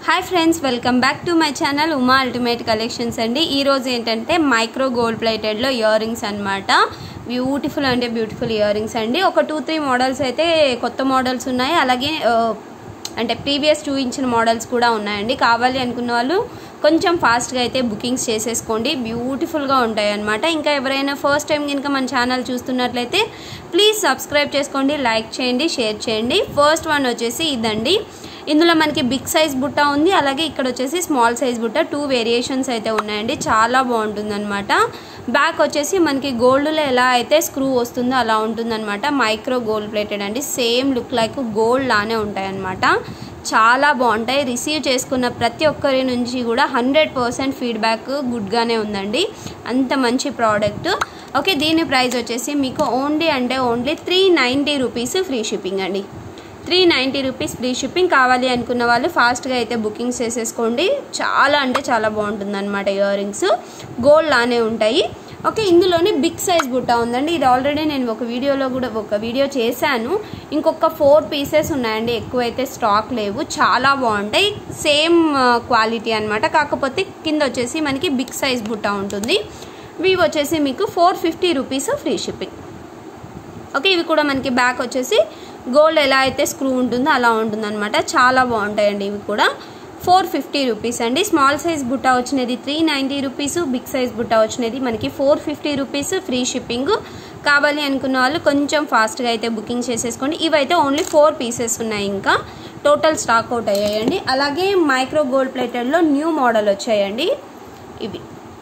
hi friends welcome back to my channel Uma ultimate collections అండి ఈ రోజు ఏంటంటే మైక్రో గోల్డ్ ప్లేటెడ్లో ఇయర్ రింగ్స్ అనమాట బ్యూటిఫుల్ అంటే బ్యూటిఫుల్ ఇయర్ రింగ్స్ అండి ఒక టూ త్రీ మోడల్స్ అయితే కొత్త మోడల్స్ ఉన్నాయి అలాగే ఆ, అంటే ప్రీవియస్ చూపించిన మోడల్స్ కూడా ఉన్నాయండి కావాలి అనుకున్న వాళ్ళు కొంచెం ఫాస్ట్గా అయితే బుకింగ్స్ చేసేసుకోండి బ్యూటిఫుల్గా ఉంటాయి అనమాట ఇంకా ఎవరైనా ఫస్ట్ టైం కనుక మన ఛానల్ చూస్తున్నట్లయితే ప్లీజ్ సబ్స్క్రైబ్ చేసుకోండి లైక్ చేయండి షేర్ చేయండి ఫస్ట్ వన్ వచ్చేసి ఇదండి ఇందులో మనకి బిగ్ సైజ్ బుట్ట ఉంది అలాగే ఇక్కడ వచ్చేసి స్మాల్ సైజ్ బుట్ట టూ వేరియేషన్స్ అయితే ఉన్నాయండి చాలా బాగుంటుంది అనమాట బ్యాక్ వచ్చేసి మనకి గోల్డ్లో ఎలా అయితే స్క్రూ వస్తుందో అలా ఉంటుందన్నమాట మైక్రో గోల్డ్ ప్లేటెడ్ అండి సేమ్ లుక్ లైక్ గోల్డ్ లానే ఉంటాయి అన్నమాట చాలా బాగుంటాయి రిసీవ్ చేసుకున్న ప్రతి ఒక్కరి నుంచి కూడా హండ్రెడ్ పర్సెంట్ ఫీడ్బ్యాక్ గుడ్గానే ఉందండి అంత మంచి ప్రోడక్ట్ ఓకే దీని ప్రైస్ వచ్చేసి మీకు ఓన్లీ అంటే only three ninety rupees free shipping అండి three ninety rupees free shipping కావాలి అనుకున్న వాళ్ళు ఫాస్ట్గా అయితే బుకింగ్స్ చేసేసుకోండి చాలా అంటే చాలా బాగుంటుంది అనమాట ఇయర్ రింగ్స్ గోల్డ్ లానే ఉంటాయి ఓకే ఇందులోనే బిగ్ సైజ్ బుట్ట ఉందండి ఇది ఆల్రెడీ నేను ఒక వీడియోలో కూడా ఒక వీడియో చేశాను ఇంకొక ఫోర్ పీసెస్ ఉన్నాయండి ఎక్కువైతే స్టాక్ లేవు చాలా బాగుంటాయి సేమ్ క్వాలిటీ అనమాట కాకపోతే కింద వచ్చేసి మనకి బిగ్ సైజ్ బుట్ట ఉంటుంది ఇవి వచ్చేసి మీకు four fifty rupees free shipping okay ఇవి కూడా మనకి బ్యాక్ వచ్చేసి గోల్డ్ ఎలా అయితే స్క్రూ ఉంటుందో అలా ఉంటుందన్నమాట చాలా బాగుంటాయండి ఇవి కూడా ఫోర్ ఫిఫ్టీ రూపీస్ అండి స్మాల్ సైజ్ బుట్ట వచ్చినది three ninety rupees big size బుట్ట వచ్చినది మనకి four fifty rupees free shipping కావాలి అనుకున్న వాళ్ళు కొంచెం ఫాస్ట్గా అయితే బుకింగ్ చేసేసుకోండి ఇవైతే ఓన్లీ ఫోర్ పీసెస్ ఉన్నాయి ఇంకా టోటల్ స్టాక్ అవుట్ అయ్యాయండి అలాగే మైక్రో గోల్డ్ ప్లేటెడ్లో న్యూ మోడల్ వచ్చాయండి ఇవి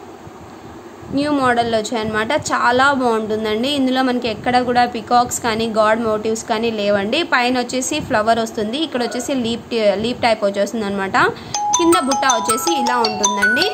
న్యూ మోడల్లో వచ్చాయన్నమాట చాలా బాగుంటుందండి ఇందులో మనకి ఎక్కడ కూడా పికాక్స్ కానీ గాడ్ మోటివ్స్ కానీ లేవండి పైన వచ్చేసి ఫ్లవర్ వస్తుంది ఇక్కడ వచ్చేసి లీప్ లీప్ టైప్ వచ్చేస్తుంది అనమాట కింద బుట్ట వచ్చేసి ఇలా ఉంటుందండి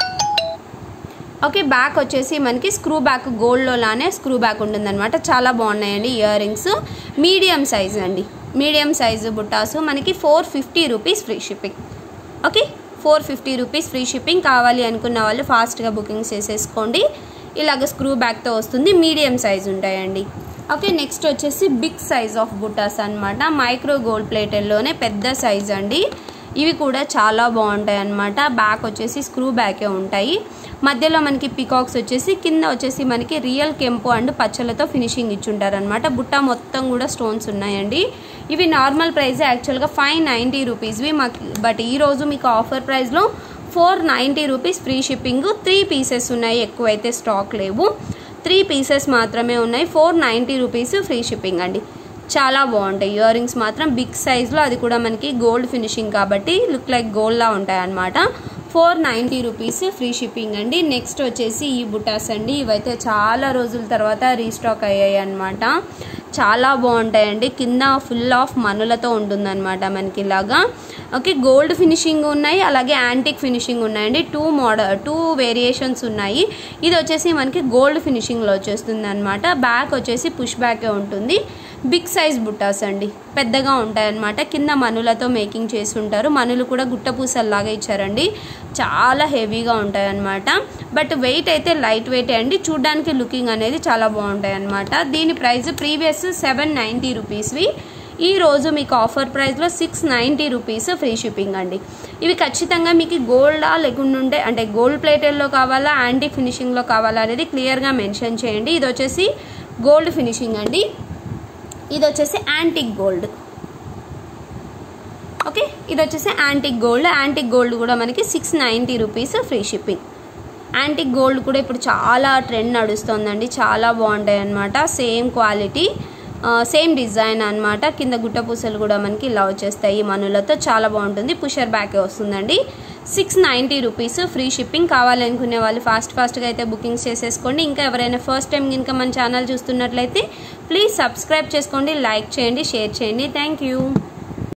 ఓకే బ్యాక్ వచ్చేసి మనకి స్క్రూ బ్యాక్ గోల్డ్లో లానే స్క్రూ బ్యాక్ ఉంటుందన్నమాట చాలా బాగున్నాయండి ఇయర్ రింగ్స్ మీడియం సైజ్ అండి మీడియం సైజు బుట్టాసు మనకి four fifty rupees free shipping okay four fifty rupees free shipping కావాలి అనుకున్న వాళ్ళు ఫాస్ట్గా బుకింగ్ చేసేసుకోండి ఇలాగ స్క్రూ బ్యాక్తో వస్తుంది మీడియం సైజ్ ఉంటాయండి ఓకే నెక్స్ట్ వచ్చేసి బిగ్ సైజ్ ఆఫ్ బుటాస్ అనమాట మైక్రో గోల్డ్ ప్లేటెల్లోనే పెద్ద సైజ్ అండి ఇవి కూడా చాలా బాగుంటాయి అనమాట బ్యాక్ వచ్చేసి స్క్రూ బ్యాకే ఉంటాయి మధ్యలో మనకి పికాక్స్ వచ్చేసి కింద వచ్చేసి మనకి రియల్ కెంపు అండ్ పచ్చలతో ఫినిషింగ్ ఇచ్చుంటారనమాట బుట్ట మొత్తం కూడా స్టోన్స్ ఉన్నాయండి ఇవి నార్మల్ ప్రైస్ యాక్చువల్గా ఫైవ్ నైంటీ రూపీస్వి మాకు బట్ ఈరోజు మీకు ఆఫర్ ప్రైస్లో four ninety rupees free shipping three pieces ఉన్నాయి ఎక్కువైతే స్టాక్ లేవు త్రీ పీసెస్ మాత్రమే ఉన్నాయి four ninety rupees free shipping అండి చాలా బాగుంటాయి ఇయర్ రింగ్స్ మాత్రం బిగ్ సైజ్లో అది కూడా మనకి గోల్డ్ ఫినిషింగ్ కాబట్టి లుక్ లైక్ గోల్డ్లా ఉంటాయి అన్నమాట four ninety rupees free shipping అండి నెక్స్ట్ వచ్చేసి ఈ బుటాస్ అండి ఇవైతే చాలా రోజుల తర్వాత రీస్టాక్ అయ్యాయి అనమాట చాలా బాగుంటాయండి కింద ఫుల్ ఆఫ్ మనులతో ఉంటుందన్నమాట మనకి ఇలాగా ఓకే గోల్డ్ ఫినిషింగ్ ఉన్నాయి అలాగే యాంటిక్ ఫినిషింగ్ ఉన్నాయండి టూ మోడల్ టూ వేరియేషన్స్ ఉన్నాయి ఇది వచ్చేసి మనకి గోల్డ్ ఫినిషింగ్లో వచ్చేస్తుంది అనమాట బ్యాక్ వచ్చేసి పుష్ బ్యాకే ఉంటుంది బిగ్ సైజ్ బుట్టాస్ అండి పెద్దగా ఉంటాయన్నమాట కింద మనులతో మేకింగ్ చేసి ఉంటారు మనులు కూడా గుట్టపూసల్లాగా ఇచ్చారండి చాలా హెవీగా ఉంటాయన్నమాట బట్ వెయిట్ అయితే లైట్ వెయిట్ అండి చూడడానికి లుకింగ్ అనేది చాలా బాగుంటాయి అన్నమాట దీని ప్రైస్ ప్రీవియస్ సెవెన్ నైంటీ రూపీస్వి ఈ రోజు మీకు ఆఫర్ ప్రైస్లో six ninety rupees free shipping అండి ఇవి ఖచ్చితంగా మీకు గోల్డా లేకుండా ఉంటే అంటే గోల్డ్ ప్లేటెల్లో కావాలా యాంటీ ఫినిషింగ్లో కావాలా అనేది క్లియర్గా మెన్షన్ చేయండి ఇది వచ్చేసి గోల్డ్ ఫినిషింగ్ అండి ఇది వచ్చేసి యాంటిక్ గోల్డ్ ఓకే ఇది వచ్చేసి యాంటిక్ గోల్డ్ యాంటిక్ గోల్డ్ కూడా మనకి six ninety rupees free shipping antique gold కూడా ఇప్పుడు చాలా ట్రెండ్ నడుస్తుందండి చాలా బాగుంటాయి అనమాట సేమ్ క్వాలిటీ సేమ్ డిజైన్ అనమాట కింద గుట్ట పూసలు కూడా మనకి ఇలా వచ్చేస్తాయి మనులతో చాలా బాగుంటుంది పుషర్ బ్యాకే వస్తుందండి six ninety rupees free shipping కావాలనుకునే వాళ్ళు ఫాస్ట్ ఫాస్ట్గా అయితే బుకింగ్స్ చేసేసుకోండి ఇంకా ఎవరైనా ఫస్ట్ టైం కనుక మన ఛానల్ చూస్తున్నట్లయితే ప్లీజ్ సబ్స్క్రైబ్ చేసుకోండి లైక్ చేయండి షేర్ చేయండి థ్యాంక్ యూ